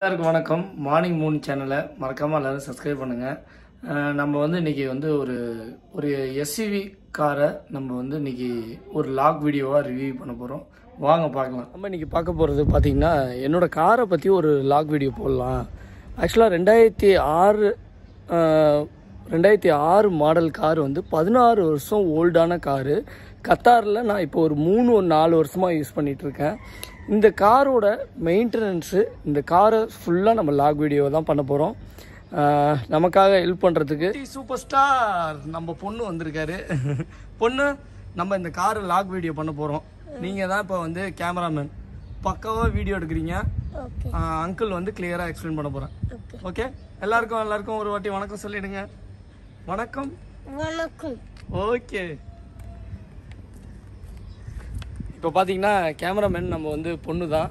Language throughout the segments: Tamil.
எல்லாருக்கும் வணக்கம் மார்னிங் மூன் சேனலை மறக்காமல் எல்லாரும் சப்ஸ்கிரைப் பண்ணுங்கள் அஹ் நம்ம வந்து இன்னைக்கு வந்து ஒரு ஒரு எஸ்சிவி காரை நம்ம வந்து இன்னைக்கு ஒரு லாக் வீடியோவாக ரிவ்யூ பண்ண போகிறோம் வாங்க பார்க்கலாம் நம்ம இன்னைக்கு பார்க்க போகிறது பார்த்தீங்கன்னா என்னோட காரை பற்றி ஒரு லாக் வீடியோ போடலாம் ஆக்சுவலாக ரெண்டாயிரத்தி ஆறு ரெண்டாயிரத்தி ஆறு மாடல் கார் வந்து பதினாறு வருஷம் ஓல்டான காரு கத்தாரில் நான் இப்போ ஒரு மூணு ஒரு நாலு வருஷமாக யூஸ் பண்ணிட்டு இருக்கேன் இந்த காரோட மெயின்டெனன்ஸு இந்த காரை ஃபுல்லாக நம்ம லாக் வீடியோ தான் பண்ண போகிறோம் நமக்காக ஹெல்ப் பண்ணுறதுக்கு சூப்பர் ஸ்டார் நம்ம பொண்ணு வந்திருக்காரு பொண்ணு நம்ம இந்த காரை லாக் வீடியோ பண்ண போகிறோம் நீங்கள் தான் இப்போ வந்து கேமராமேன் பக்காவாக வீடியோ எடுக்கிறீங்க அங்கிள் வந்து கிளியராக எக்ஸ்பிளைன் பண்ண போகிறேன் ஓகே எல்லாருக்கும் எல்லாருக்கும் ஒரு வாட்டி வணக்கம் சொல்லிடுங்க வணக்கம் வணக்கம் ஓகே இப்போ பார்த்தீங்கன்னா கேமராமேன் நம்ம வந்து பொண்ணு தான்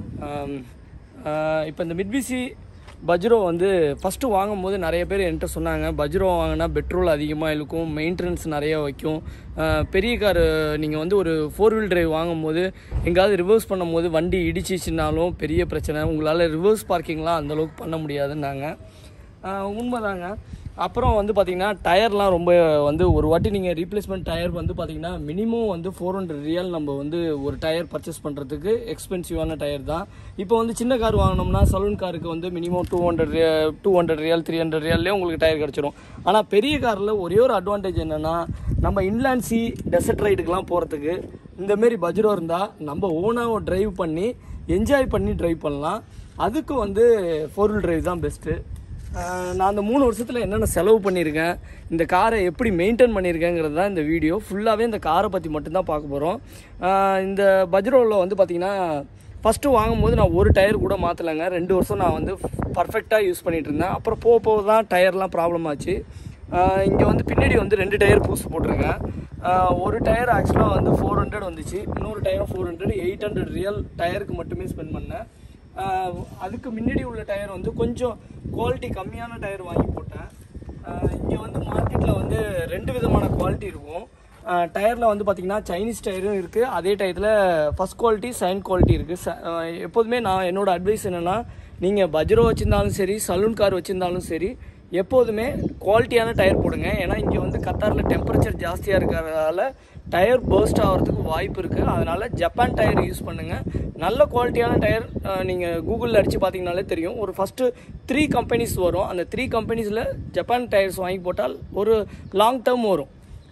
இப்போ இந்த மிட்பிசி பஜ்ரோ வந்து ஃபஸ்ட்டு வாங்கும்போது நிறைய பேர் என்கிட்ட சொன்னாங்க பஜ்ரோ வாங்கினா பெட்ரோல் அதிகமாக இழுக்கும் மெயின்டெனன்ஸ் நிறைய வைக்கும் ஆஹ் பெரிய கார் நீங்கள் வந்து ஒரு ஃபோர் வீல் டிரைவ் வாங்கும்போது எங்கேயாவது ரிவர்ஸ் பண்ணும்போது வண்டி இடிச்சிச்சுனாலும் பெரிய பிரச்சனை உங்களால் ரிவர்ஸ் பார்க்கிங்லாம் அந்தளவுக்கு பண்ண முடியாதுன்னாங்க ஆஹ் உண்மைதாங்க அப்புறம் வந்து பார்த்தீங்கன்னா டயர்லாம் ரொம்ப வந்து ஒரு வாட்டி நீங்கள் ரீப்ளேஸ்மெண்ட் டயர் வந்து பார்த்தீங்கன்னா மினிமம் வந்து ஃபோர் ஹண்ட்ரட் ரியல் நம்ம வந்து ஒரு டயர் பர்ச்சேஸ் பண்ணுறதுக்கு எக்ஸ்பென்சிவான டயர் தான் இப்போ வந்து சின்ன கார் வாங்கினோம்னா சலூன் காருக்கு வந்து minimum two hundred two hundred riyal three hundred ரியல்லே உங்களுக்கு டயர் கிடச்சிரும் ஆனால் பெரிய காரில் ஒரே ஒரு அட்வான்டேஜ் என்னென்னா நம்ம இன்லாண்ட் சி டெசர்ட் ரைடுக்கெலாம் போகிறதுக்கு இந்தமாரி பஜ்ரோ இருந்தால் நம்ம ஓனாக டிரைவ் பண்ணி என்ஜாய் பண்ணி டிரைவ் பண்ணலாம் அதுக்கு வந்து ஃபோர் வீல் டிரைவ் தான் பெஸ்ட்டு ஆஹ் நான் அந்த மூணு வருஷத்தில் என்னென்ன செலவு பண்ணியிருக்கேன் இந்த காரை எப்படி மெயின்டைன் பண்ணியிருக்கேங்கிறது தான் இந்த வீடியோ ஃபுல்லாகவே இந்த காரை பற்றி மட்டும்தான் பார்க்க போகிறோம் இந்த பஜ்ரோவில் வந்து பார்த்திங்கன்னா ஃபஸ்ட்டு வாங்கும்போது நான் ஒரு டயர் கூட மாற்றலைங்க ரெண்டு வருஷம் நான் வந்து பர்ஃபெக்டாக யூஸ் பண்ணிகிட்டு இருந்தேன் அப்புறம் போக போக தான் டயர்லாம் ப்ராப்ளம் ஆச்சு இங்கே வந்து பின்னாடி வந்து ரெண்டு டயர் பூஸ் போட்டிருக்கேன் ஆஹ் ஒரு டயர் ஆக்சுவலாக வந்து ஃபோர் ஹண்ட்ரட் வந்துச்சு இன்னொரு tyre four hundred eight hundred riyal டயருக்கு மட்டுமே ஸ்பெண்ட் பண்ணேன் ஆஹ் அதுக்கு முன்னாடி உள்ள டயர் வந்து கொஞ்சம் குவாலிட்டி கம்மியான டயர் வாங்கி போட்டேன் இங்கே வந்து மார்க்கெட்டில் வந்து ரெண்டு விதமான குவாலிட்டி இருக்கும் டயரில் வந்து பார்த்திங்கன்னா சைனீஸ் டயரும் இருக்குது அதே டயத்தில் ஃபஸ்ட் குவாலிட்டி செகண்ட் குவாலிட்டி இருக்குது எப்போதுமே நான் என்னோட அட்வைஸ் என்னென்னா நீங்கள் பஜ்ரோ வச்சுருந்தாலும் சரி சலூன் கார் வச்சுருந்தாலும் சரி எப்போதுமே குவாலிட்டியான டயர் போடுங்க ஏன்னா இங்கே வந்து கத்தாரில் டெம்பரேச்சர் ஜாஸ்தியாக இருக்கிறதால டயர் பர்ஸ்ட் ஆகிறதுக்கு வாய்ப்பு இருக்குது அதனால் ஜப்பான் டயர் யூஸ் பண்ணுங்கள் நல்ல குவாலிட்டியான டயர் நீங்கள் கூகுளில் அடித்து பார்த்தீங்கனாலே தெரியும் ஒரு ஃபஸ்ட்டு த்ரீ கம்பெனிஸ் வரும் அந்த த்ரீ கம்பெனிஸில் ஜப்பான் டயர்ஸ் வாங்கி போட்டால் ஒரு லாங் டேர்ம் வரும்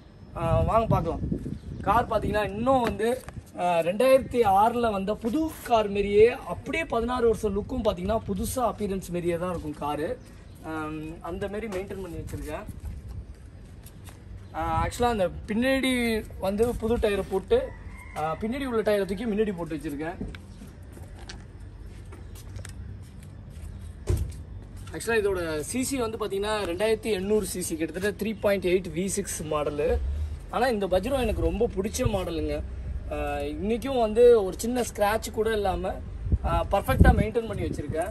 ஆஹ் வாங்க பார்க்கலாம் கார் பார்த்தீங்கன்னா இன்னும் வந்து ஆஹ் ரெண்டாயிரத்தி ஆறில் வந்த புது கார் மாரியே அப்படியே பதினாறு வருஷம் லுக்கும் பார்த்தீங்கன்னா புதுசாக அப்பியரன்ஸ் மாரியே தான் இருக்கும் காரு அந்த மாரி மெயின்டைன் பண்ணி வச்சுருக்கேன் ஆக்சுவலாக அந்த பின்னாடி வந்து புது டயரை போட்டு ஆஹ் பின்னாடி உள்ள டயரை தூக்கி முன்னாடி போட்டு வச்சுருக்கேன் ஆக்சுவலாக இதோட சிசி வந்து பார்த்தீங்கன்னா ரெண்டாயிரத்தி எண்ணூறு சிசி கிட்டத்தட்ட three point eight V six model ஆனால் இந்த பஜ்ரோ எனக்கு ரொம்ப பிடிச்ச மாடலுங்க ஆஹ் இன்னைக்கும் வந்து ஒரு சின்ன ஸ்க்ராட்ச் கூட இல்லாமல் பர்ஃபெக்டாக மெயின்டைன் பண்ணி வச்சுருக்கேன்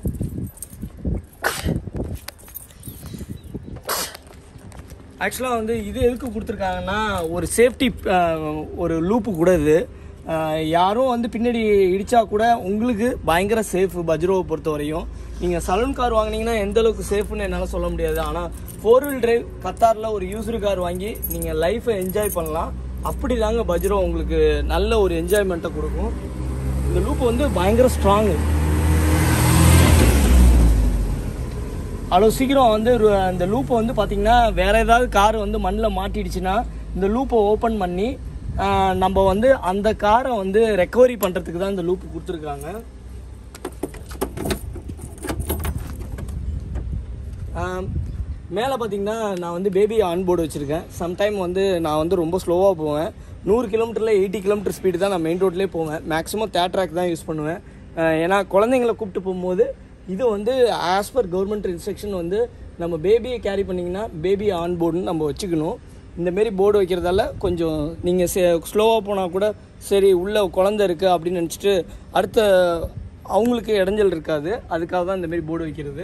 ஆக்சுவலாக வந்து இது எதுக்கு கொடுத்துருக்காங்கன்னா ஒரு சேஃப்டி ஒரு லூப்பு கூட இது அஹ் யாரும் வந்து பின்னாடி இடிச்சா கூட உங்களுக்கு பயங்கர சேஃப் பஜ்ரோவை பொறுத்த வரையும் நீங்கள் சலூன் கார் வாங்குனீங்கன்னா எந்த அளவுக்கு சேஃப்னு என்னால் சொல்ல முடியாது ஆனால் ஃபோர் வீல் டிரைவ் கத்தாரில் ஒரு யூசர் கார் வாங்கி நீங்கள் லைஃப்பை என்ஜாய் பண்ணலாம் அப்படி தாங்க பஜ்ரோ உங்களுக்கு நல்ல ஒரு என்ஜாய்மெண்ட்டை கொடுக்கும் இந்த லூப் வந்து பயங்கர ஸ்ட்ராங்கு அவ்வளோ சீக்கிரம் வந்து ஒரு அந்த லூப்பை வந்து பார்த்தீங்கன்னா வேற ஏதாவது கார் வந்து மண்ணில் மாட்டிடுச்சுன்னா இந்த லூப்பை ஓப்பன் பண்ணி ஆஹ், நம்ம வந்து அந்த காரை வந்து ரெக்கவரி பண்ணுறதுக்கு தான் இந்த லூப் கொடுத்துருக்காங்க மேலே பார்த்தீங்கன்னா நான் வந்து பேபி ஆன்போர்டு வச்சுருக்கேன் சம்டைம் வந்து நான் வந்து ரொம்ப ஸ்லோவாக போவேன் நூறு கிலோமீட்டரில் எயிட்டி கிலோமீட்டர் ஸ்பீடு தான் நான் மெயின் ரோட்லேயே போவேன் மேக்ஸிமம் தேட்ராக் தான் யூஸ் பண்ணுவேன் ஆஹ், ஏன்னா குழந்தைங்களை கூப்பிட்டு போகும்போது இது வந்து ஆஸ் பர் கவர்மெண்ட் இன்ஸ்ட்ரக்ஷன் வந்து நம்ம பேபியை கேரி பண்ணிங்கன்னா பேபி ஆன் போர்டுன்னு நம்ம வச்சுக்கணும் இந்தமாரி போர்டு வைக்கிறதால கொஞ்சம் நீங்கள் ஸ்லோவாக போனால் கூட சரி உள்ளே குழந்தை இருக்குது அப்படின்னு நினச்சிட்டு அடுத்த அவங்களுக்கு இடைஞ்சல் இருக்காது அதுக்காக தான் இந்தமாரி போர்டு வைக்கிறது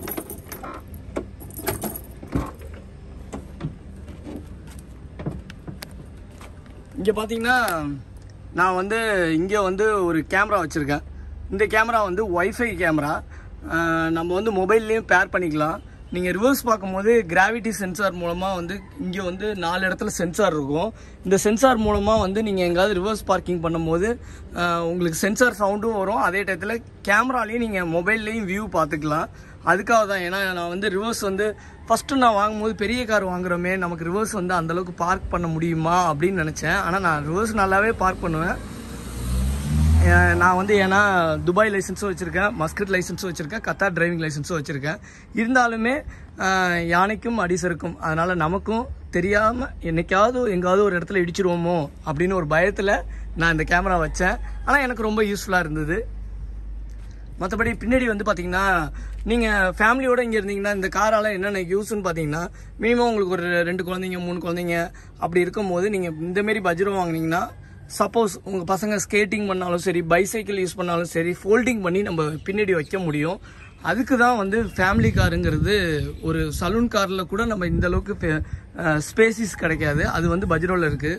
இங்கே பார்த்தீங்கன்னா நான் வந்து இங்கே வந்து ஒரு கேமரா வச்சுருக்கேன் இந்த கேமரா வந்து ஒய்ஃபை கேமரா ஆஹ் நம்ம வந்து மொபைல்லையும் பேர் பண்ணிக்கலாம் நீங்கள் ரிவர்ஸ் பார்க்கும்போது கிராவிட்டி சென்சார் மூலமாக வந்து இங்கே வந்து நாலு இடத்துல சென்சார் இருக்கும் இந்த சென்சார் மூலமாக வந்து நீங்கள் எங்கேயாவது ரிவர்ஸ் பார்க்கிங் பண்ணும்போது ஆஹ் உங்களுக்கு சென்சார் சவுண்டும் வரும் அதே டயத்தில் கேமராலையும் நீங்கள் மொபைல்லையும் வியூ பார்த்துக்கலாம் அதுக்காக தான் ஏன்னா நான் வந்து ரிவர்ஸ் வந்து ஃபஸ்ட்டு நான் வாங்கும்போது பெரிய கார் வாங்குறோமே நமக்கு ரிவர்ஸ் வந்து அந்தளவுக்கு பார்க் பண்ண முடியுமா அப்படின்னு நினச்சேன் ஆனால் நான் ரிவர்ஸ் நல்லாவே பார்க் பண்ணுவேன் அஹ் நான் வந்து ஏன்னா துபாய் லைசன்ஸும் வச்சுருக்கேன் மஸ்கட் லைசன்ஸும் வச்சுருக்கேன் கத்தார் டிரைவிங் லைசன்ஸும் வச்சுருக்கேன் இருந்தாலுமே அஹ் யானைக்கும் அடிசருக்கும் அதனால் நமக்கும் தெரியாமல் என்னைக்காவது எங்காவது ஒரு இடத்துல இடிச்சிருவோமோ அப்படின்னு ஒரு பயத்தில் நான் இந்த கேமரா வச்சேன் ஆனால் எனக்கு ரொம்ப யூஸ்ஃபுல்லாக இருந்தது மற்றபடி பின்னாடி வந்து பார்த்தீங்கன்னா நீங்கள் ஃபேமிலியோட இங்கே இருந்தீங்கன்னா இந்த காரால் என்னென்ன யூஸ்னு பார்த்தீங்கன்னா மினிமம் உங்களுக்கு ஒரு ரெண்டு குழந்தைங்க மூணு குழந்தைங்க அப்படி இருக்கும்போது நீங்கள் இந்தமாரி பஜ்ரோ வாங்குனீங்கன்னா சப்போஸ் உங்கள் பசங்க ஸ்கேட்டிங் பண்ணாலும் சரி பைசைக்கிள் யூஸ் பண்ணாலும் சரி ஃபோல்டிங் பண்ணி நம்ம பின்னாடி வைக்க முடியும் அதுக்கு தான் வந்து ஃபேமிலி காருங்கிறது ஒரு சலூன் காரில் கூட நம்ம இந்த அளவுக்கு ஸ்பேசிஸ் கிடைக்காது அது வந்து பஜ்ரோவில் இருக்குது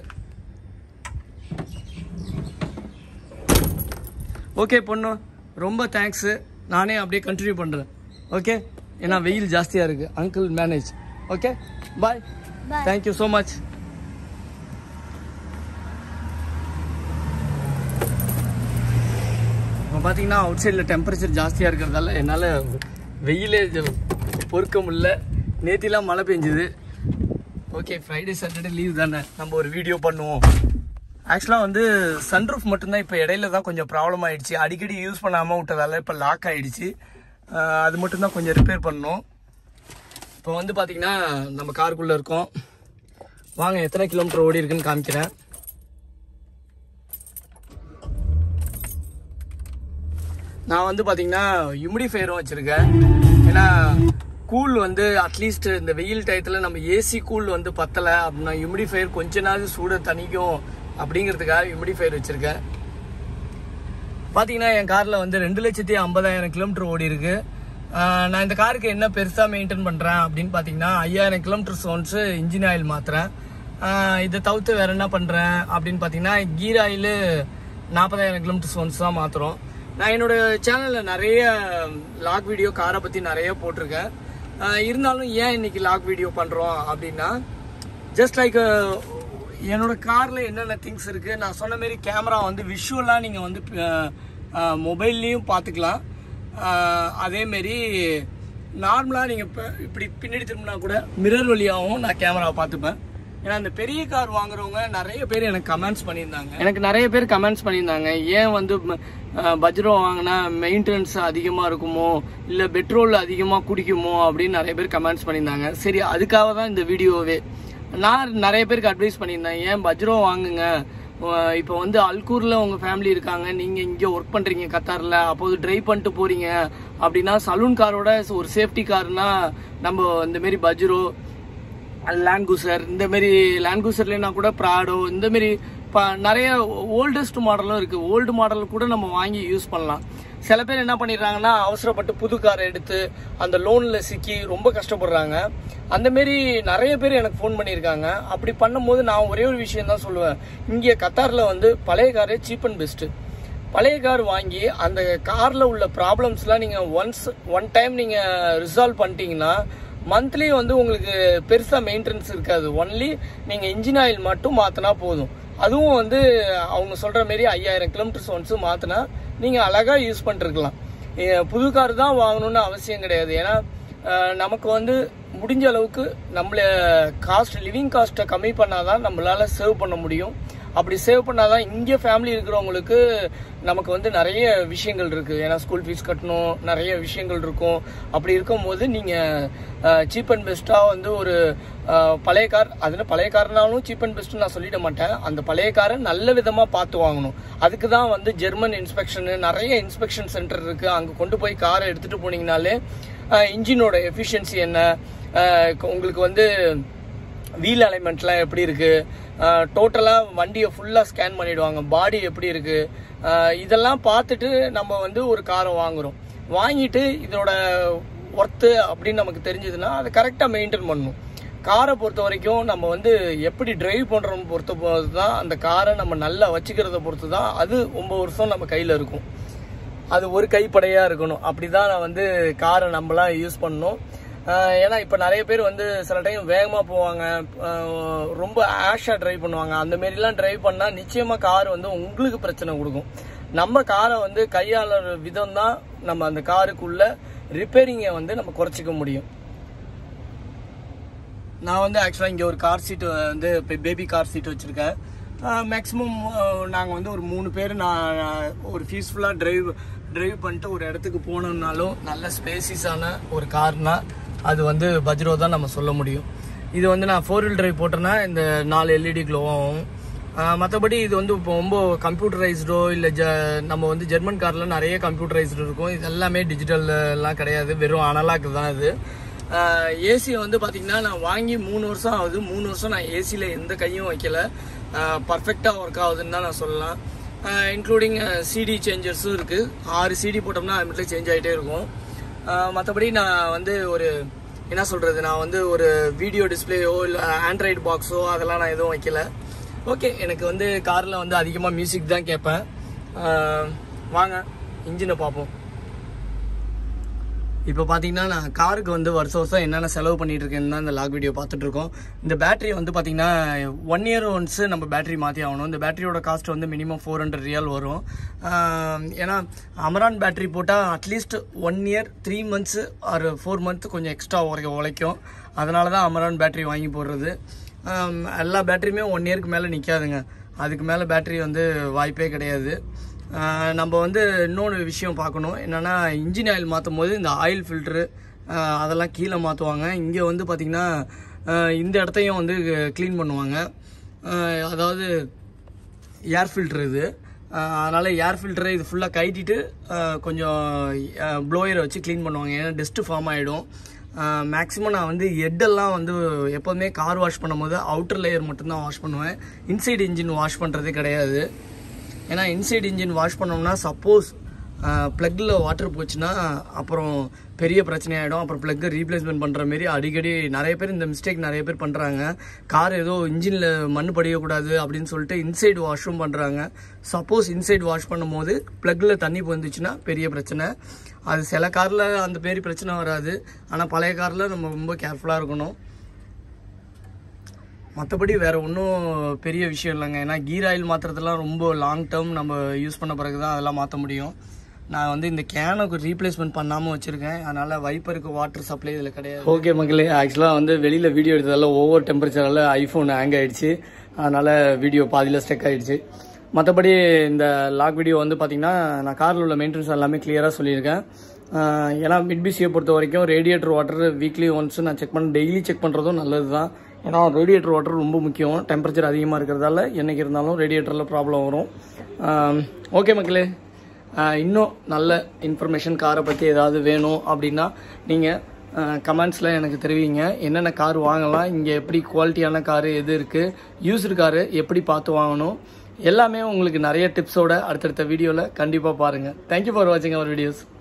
ஓகே பொண்ணு ரொம்ப தேங்க்ஸு நானே அப்படியே கண்டினியூ பண்ணுறேன் ஓகே ஏன்னா வெயில் ஜாஸ்தியாக இருக்குது uncle manage okay bye Bye. Thank you so much இப்போ பார்த்தீங்கன்னா அவுட் சைடில் டெம்பரேச்சர் ஜாஸ்தியாக இருக்கிறதால என்னால் வெயிலே ஜ- பொறுக்க முடியல நேத்திலாம் மழை பெஞ்சுது ஓகே ஃப்ரைடே சாட்டர்டே லீவ் தானே நம்ம ஒரு வீடியோ பண்ணுவோம் ஆக்சுவலாக வந்து சன்ரூஃப் மட்டும்தான் இப்போ இடையில தான் கொஞ்சம் ப்ராப்ளம் ஆயிடுச்சு அடிக்கடி யூஸ் பண்ணாமல் விட்டதால இப்போ லாக் ஆயிடுச்சு ஆஹ் அது மட்டும்தான் கொஞ்சம் ரிப்பேர் பண்ணணும் இப்போ வந்து பார்த்தீங்கன்னா நம்ம காருக்குள்ளே இருக்கோம் வாங்க எத்தனை கிலோமீட்டர் ஓடி இருக்குன்னு காமிக்கிறேன் நான் வந்து பார்த்தீங்கன்னா ஹியூமிடிஃபையரும் வச்சுருக்கேன் ஏன்னா கூல் வந்து அட்லீஸ்ட் இந்த வெயில் டயத்தில் நம்ம ஏசி கூல் வந்து பத்தலை அப்படின்னா ஹியூமிடிஃபையர் கொஞ்ச நாள் சூட தணிக்கும் அப்படிங்கிறதுக்காக ஹியூமிடிஃபையர் வச்சுருக்கேன் பார்த்தீங்கன்னா என் காரில் வந்து ரெண்டு லட்சத்தி ஐம்பதாயிரம் கிலோமீட்டர் ஓடி இருக்கு ஆஹ் நான் இந்த காருக்கு என்ன பெருசாக மெயின்டைன் பண்ணுறேன் அப்படின்னு பார்த்தீங்கன்னா ஐயாயிரம் கிலோமீட்டர் சோன்ஸு இன்ஜின் ஆயில் மாற்றுறேன் இதை தவிர்த்து வேற என்ன பண்ணுறேன் அப்படின்னு பார்த்தீங்கன்னா கீர் ஆயில் நாற்பதாயிரம் கிலோமீட்டர் சோன்ஸ் தான் மாற்றுறோம் நான் என்னோட சேனலில் நிறைய லாக் வீடியோ காரை பற்றி நிறைய போட்டிருக்கேன் ஆஹ் இருந்தாலும் ஏன் இன்னைக்கு லாக் வீடியோ பண்ணுறோம் அப்படின்னா ஜஸ்ட் லைக் என்னோட காரில் என்னென்ன திங்ஸ் இருக்குது நான் சொன்ன மாதிரி கேமரா வந்து விஷுவலாக நீங்கள் வந்து மொபைல்லையும் பார்த்துக்கலாம் அஹ், அதேமாரி நார்மலாக நீங்கள் இப்போ இப்படி பின்னாடி திரும்பினா கூட மிரர் வழியாகவும் நான் கேமராவை பார்த்துப்பேன் ஏன்னா இந்த பெரிய கார் வாங்குறவங்க நிறைய பேர் எனக்கு கமெண்ட்ஸ் பண்ணியிருந்தாங்க எனக்கு நிறைய பேர் கமெண்ட்ஸ் பண்ணியிருந்தாங்க ஏன் வந்து பஜ்ரோ வாங்கினா மெயின்டெனன்ஸ் அதிகமாக இருக்குமோ இல்லை பெட்ரோல் அதிகமாக குடிக்குமோ அப்படின்னு நிறைய பேர் கமெண்ட்ஸ் பண்ணியிருந்தாங்க சரி அதுக்காக தான் இந்த வீடியோவே நான் நிறைய பேருக்கு அட்வைஸ் பண்ணியிருந்தேன் ஏன் பஜ்ரோ வாங்குங்க அஹ் இப்போ வந்து அல்கூரில் உங்கள் ஃபேமிலி இருக்காங்க நீங்கள் இங்கே ஒர்க் பண்ணுறீங்க கத்தாரில் அப்போது ட்ரைவ் பண்ணிட்டு போகிறீங்க அப்படின்னா சலூன் காரோட ஒரு சேஃப்டி கார்னா நம்ம இந்த மாரி பஜ்ரோ லேண்ட்கூசர் இந்த மாரி லேண்ட்கூசர்லனா கூட ப்ராடோ இந்த மாரி ப நிறைய ஓல்டஸ்ட் மாடலும் இருக்குது ஓல்டு மாடல் கூட நம்ம வாங்கி யூஸ் பண்ணலாம் சில பேர் என்ன பண்ணிடுறாங்கன்னா அவசரப்பட்டு புது காரை எடுத்து அந்த லோனில் சிக்கி ரொம்ப கஷ்டப்படுறாங்க அந்த மாரி நிறைய பேர் எனக்கு ஃபோன் பண்ணியிருக்காங்க அப்படி பண்ணும்போது நான் ஒரே ஒரு விஷயம் தான் சொல்லுவேன் இங்கே கத்தாரில் வந்து பழைய காரே சீப் அண்ட் பெஸ்ட்டு பழைய கார் வாங்கி அந்த காரில் உள்ள ப்ராப்ளம்ஸ்லாம் நீங்கள் ஒன்ஸ் ஒன் டைம் நீங்கள் ரிசால்வ் பண்ணிட்டீங்கன்னா மந்த்லி வந்து உங்களுக்கு பெருசாக மெயின்டெனன்ஸ் இருக்காது ஒன்லி நீங்கள் இன்ஜின் ஆயில் மட்டும் மாற்றினா போதும் அதுவும் வந்து அவங்க சொல்கிற மாரி ஐயாயிரம் கிலோமீட்டர்ஸ் ஒன்ஸு மாற்றினா நீங்கள் அழகாக யூஸ் பண்ணிருக்கலாம் ஏ- புது கார் தான் வாங்கணும்னு அவசியம் கிடையாது ஏன்னா அஹ், நமக்கு வந்து முடிஞ்ச அளவுக்கு நம்மள காஸ்ட் லிவிங் காஸ்ட்டை கம்மி பண்ணாதான் நம்மளால சேவ் பண்ண முடியும் அப்படி சேவ் பண்ணாதான் இங்கே ஃபேமிலி இருக்கிறவங்களுக்கு நமக்கு வந்து நிறைய விஷயங்கள் இருக்குது ஏன்னா ஸ்கூல் ஃபீஸ் கட்டணும் நிறைய விஷயங்கள் இருக்கும் அப்படி இருக்கும்போது நீங்கள் சீப் அண்ட் பெஸ்ட்டாக வந்து ஒரு அஹ், பழைய கார் அதில் பழைய கார்னாலும் சீப் அண்ட் பெஸ்ட்டு நான் சொல்லிட மாட்டேன் அந்த பழைய காரை நல்ல விதமாக பார்த்து வாங்கணும் அதுக்கு தான் வந்து ஜெர்மன் இன்ஸ்பெக்ஷனு நிறைய இன்ஸ்பெக்ஷன் சென்டர் இருக்குது அங்கே கொண்டு போய் காரை எடுத்துகிட்டு போனீங்கனாலே இன்ஜினோட எஃபிஷியன்சி என்ன அஹ், உங்களுக்கு வந்து வீல் அலைன்மெண்ட்லாம் எப்படி இருக்குது டோட்டலாக வண்டியை ஃபுல்லாக ஸ்கேன் பண்ணிடுவாங்க பாடி எப்படி இருக்குது இதெல்லாம் பார்த்துட்டு நம்ம வந்து ஒரு காரை வாங்குறோம் வாங்கிட்டு இதோட ஒர்த்து அப்படின்னு நமக்கு தெரிஞ்சதுன்னா அதை கரெக்டாக மெயின்டைன் பண்ணணும் காரை பொறுத்த வரைக்கும் நம்ம வந்து எப்படி டிரைவ் பண்ணுறோம் பொறுத்த பொறுத்து தான் அந்த காரை நம்ம நல்லா வச்சுக்கிறத பொறுத்து தான் அது ஒம்பது வருஷம் நம்ம கையில் இருக்கும் அது ஒரு கைப்படையாக இருக்கணும் அப்படி தான் நான் வந்து காரை நம்மளாம் யூஸ் பண்ணணும் ஆஹ் ஏன்னா இப்போ நிறைய பேர் வந்து சில டைம் வேகமாக போவாங்க ஆஹ் ரொம்ப ஆஷாக டிரைவ் பண்ணுவாங்க அந்த மாரிலாம் டிரைவ் பண்ணால் நிச்சயமாக கார் வந்து உங்களுக்கு பிரச்சனை கொடுக்கும் நம்ம காரை வந்து கையாளுற விதம் தான் நம்ம அந்த காருக்குள்ள ரிப்பேரிங்கை வந்து நம்ம குறைச்சிக்க முடியும் நான் வந்து ஆக்சுவலாக இங்கே ஒரு கார் சீட்டு வந்து இப்போ பேபி கார் சீட் வச்சுருக்கேன் மேக்ஸிமம் நாங்கள் வந்து ஒரு மூணு பேர் நான் ஒரு பீஸ்ஃபுல்லாக டிரைவ் டிரைவ் பண்ணிட்டு ஒரு இடத்துக்கு போனோம்னாலும் நல்ல ஸ்பேசிஸான ஒரு கார்னா அது வந்து பஜ்ரோ தான் நம்ம சொல்ல முடியும் இது வந்து நான் ஃபோர் வீல் டிரைவ் போட்டேன்னா இந்த நாலு எல்இடி க்ளோவாகும் மற்றபடி இது வந்து இப்போ ரொம்ப கம்ப்யூட்டரைஸ்டோ இல்லை ஜ நம்ம வந்து ஜெர்மன் காரில் நிறைய கம்ப்யூட்டரைஸ்டு இருக்கும் இது எல்லாமே டிஜிட்டல்லாம் கிடையாது வெறும் அனலாக் தான் இது ஏசி வந்து பார்த்தீங்கன்னா நான் வாங்கி மூணு வருஷம் ஆகுது மூணு வருஷம் நான் ஏசியில் எந்த கையும் வைக்கல பர்ஃபெக்டாக ஒர்க் ஆகுதுன்னு தான் நான் சொல்லலாம் இன்க்ளூடிங் சிடி சேஞ்சர்ஸும் இருக்குது ஆறு சிடி போட்டோம்னா அது மட்டும் சேஞ்ச் ஆகிட்டே இருக்கும் மற்றபடி நான் வந்து ஒரு என்ன சொல்கிறது நான் வந்து ஒரு வீடியோ டிஸ்பிளேயோ இல்லை ஆண்ட்ராய்டு பாக்ஸோ அதெல்லாம் நான் எதுவும் வைக்கல ஓகே எனக்கு வந்து காரில் வந்து அதிகமாக மியூசிக் தான் கேட்பேன் ஆஹ் வாங்க இன்ஜினை பார்ப்போம் இப்போ பார்த்தீங்கன்னா நான் காருக்கு வந்து வருஷம் வருஷம் என்னென்ன செலவு பண்ணிட்டு இருக்கேன்னு தான் இந்த லாக் வீடியோ பார்த்துட்டு இருக்கோம் இந்த பேட்டரி வந்து பார்த்தீங்கன்னா ஒன் இயர் ஒன்ஸ் நம்ம பேட்டரி மாற்றி ஆகணும் இந்த பேட்டரியோட காஸ்ட் வந்து மினிமம் ஃபோர் ஹண்ட்ரட் ரியல் வரும் ஆஹ் ஏன்னா அமரான் பேட்டரி போட்டால் at least one year three months ஒரு ஃபோர் மந்த் கொஞ்சம் எக்ஸ்ட்ரா உரைக்க உழைக்கும் அதனால தான் அமரான் பேட்டரி வாங்கி போடுறது ஆம், எல்லா பேட்டரியுமே ஒன் இயருக்கு மேலே நிற்காதுங்க அதுக்கு மேலே பேட்டரி வந்து வாய்ப்பே கிடையாது ஆஹ் நம்ம வந்து இன்னொன்று விஷயம் பார்க்கணும் என்னென்னா இன்ஜின் ஆயில் மாற்றும் போது இந்த ஆயில் ஃபில்ட்ரு அதெல்லாம் கீழே மாற்றுவாங்க இங்கே வந்து பார்த்திங்கன்னா ஆஹ் இந்த இடத்தையும் வந்து க்ளீன் பண்ணுவாங்க ஆஹ் அதாவது ஏர் ஃபில்டர் இது அதனால் ஏர் ஃபில்டரை இது ஃபுல்லாக கழட்டிட்டு ஆஹ் கொஞ்சம் ப்ளோயரை வச்சு க்ளீன் பண்ணுவாங்க ஏன்னா டஸ்ட்டு ஃபார்ம் ஆகிடும் மேக்ஸிமம் நான் வந்து ஹெட்டெல்லாம் வந்து எப்போதுமே கார் வாஷ் பண்ணும்போது அவுட்டர் லேயர் மட்டும்தான் வாஷ் பண்ணுவேன் இன்சைடு இன்ஜின் வாஷ் பண்ணுறதே கிடையாது ஏன்னா இன்சைடு இன்ஜின் வாஷ் பண்ணோம்னா சப்போஸ் ப்ளக்கில் வாட்டர் போச்சுன்னா அப்புறம் பெரிய பிரச்சனையாயிடும் அப்புறம் ப்ளக்கை ரீப்ளேஸ்மெண்ட் பண்ணுற மாரி அடிக்கடி நிறைய பேர் இந்த மிஸ்டேக் நிறைய பேர் பண்ணுறாங்க கார் ஏதோ இன்ஜினில் மண் படியக்கூடாது அப்படின்னு சொல்லிட்டு இன்சைடு வாஷும் பண்ணுறாங்க சப்போஸ் இன்சைடு வாஷ் பண்ணும்போது ப்ளக்கில் தண்ணி வந்துச்சுன்னா பெரிய பிரச்சனை அது சில காரில் அந்த பெரிய பிரச்சனை வராது ஆனால் பழைய காரில் நம்ம ரொம்ப கேர்ஃபுல்லாக இருக்கணும் மற்றபடி வேறு ஒன்றும் பெரிய விஷயம் இல்லைங்க ஏன்னா கீர் ஆயில் மாற்றுறதுலாம் ரொம்ப லாங் டேர்ம் நம்ம யூஸ் பண்ண பிறகு தான் அதெல்லாம் மாற்ற முடியும் நான் வந்து இந்த கேனுக்கு ரீப்ளேஸ்மெண்ட் பண்ணாமல் வச்சுருக்கேன் அதனால் வைப்பருக்கு வாட்டர் சப்ளை இதில் கிடையாது ஓகே மக்களே ஆக்சுவலாக வந்து வெளியில் வீடியோ எடுத்ததால ஓவர் டெம்பரேச்சரால் ஐஃபோன் ஹேங் ஆயிடுச்சு அதனால் வீடியோ பாதியில் ஸ்டெக் ஆயிடுச்சு மற்றபடி இந்த லாக் வீடியோ வந்து பார்த்திங்கன்னா நான் காரில் உள்ள மெயின்டெனன்ஸ் எல்லாமே கிளியராக சொல்லியிருக்கேன் ஆஹ் ஏன்னா மிட்பிசியை பொறுத்த வரைக்கும் ரேடியேட்டர் வாட்டர் வீக்லி ஒன்ஸ் நான் செக் பண்ண டெய்லி செக் பண்ணுறதும் நல்லது தான் ஏன்னா ரேடியேட்டர் வாட்டர் ரொம்ப முக்கியம் டெம்பரேச்சர் அதிகமாக இருக்கிறதால என்னைக்கு இருந்தாலும் ரேடியேட்டரில் ப்ராப்ளம் வரும் ஓகே மக்களே ஆஹ் இன்னும் நல்ல இன்ஃபர்மேஷன் காரை பற்றி ஏதாவது வேணும் அப்படின்னா நீங்கள் கமெண்ட்ஸில் எனக்கு தெரிவிங்க என்னென்ன கார் வாங்கலாம் இங்கே எப்படி குவாலிட்டியான காரு எது இருக்குது யூஸ்டு காரு எப்படி பார்த்து வாங்கணும் எல்லாமே உங்களுக்கு நிறைய டிப்ஸோட அடுத்தடுத்த வீடியோவில் கண்டிப்பாக பாருங்கள் தேங்க்யூ ஃபார் வாட்சிங் அவர் வீடியோஸ்